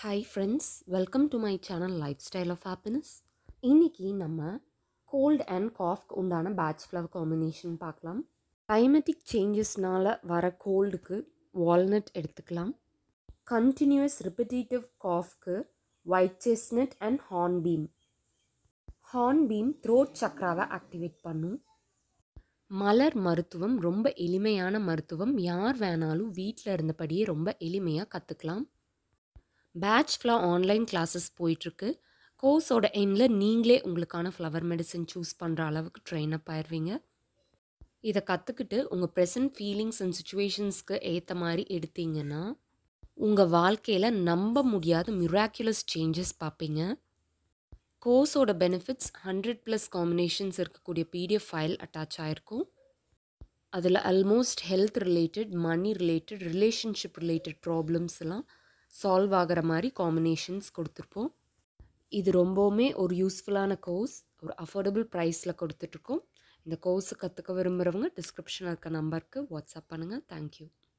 hi friends welcome to my channel life style of happiness இன்னைக்கு நம்ம cold and காஃப்க்கு உண்டான பேட்ச் ஃப்ளவர் காம்பினேஷன் பார்க்கலாம் கிளைமேட்டிக் சேஞ்சஸ்னால வர கோல்டுக்கு வால்நட் எடுத்துக்கலாம் கண்டினியூஸ் ரிப்பிட்டேட்டிவ் காஃப்க்கு white chestnut and hornbeam hornbeam throat சக்ராவை ஆக்டிவேட் பண்ணும் மலர் மருத்துவம் ரொம்ப எளிமையான மருத்துவம் யார் வேணாலும் வீட்டில் இருந்தபடியே ரொம்ப எளிமையாக கற்றுக்கலாம் பேட்ச் ஃப்ளா ஆன்லைன் கிளாஸஸ் போயிட்டுருக்கு கோர்ஸோட எண்டில் நீங்களே உங்களுக்கான ஃப்ளவர் மெடிசன் சூஸ் பண்ணுற அளவுக்கு ட்ரெயின் அப் ஆயிடுவீங்க இதை கற்றுக்கிட்டு உங்கள் ப்ரெசன்ட் ஃபீலிங்ஸ் அண்ட் சுச்சுவேஷன்ஸ்க்கு ஏற்ற மாதிரி எடுத்தீங்கன்னா உங்கள் வாழ்க்கையில் நம்ப முடியாத மிராக்குலஸ் சேஞ்சஸ் பார்ப்பீங்க கோர்ஸோட பெனிஃபிட்ஸ் ஹண்ட்ரட் ப்ளஸ் காம்பினேஷன்ஸ் இருக்கக்கூடிய பிடிஎஃப் ஃபைல் அட்டாச் ஆகிருக்கும் அதில் almost health related money related relationship related problems எல்லாம் சால்வ் ஆகிற மாதிரி காம்பினேஷன்ஸ் கொடுத்துருப்போம் இது ரொம்பவுமே ஒரு யூஸ்ஃபுல்லான கோர்ஸ் ஒரு அஃபோர்டபுள் ப்ரைஸில் கொடுத்துட்ருக்கோம் இந்த கோர்ஸை கற்றுக்க விரும்புகிறவங்க டிஸ்கிரிப்ஷனில் இருக்க நம்பருக்கு வாட்ஸ்அப் பண்ணுங்கள் தேங்க்யூ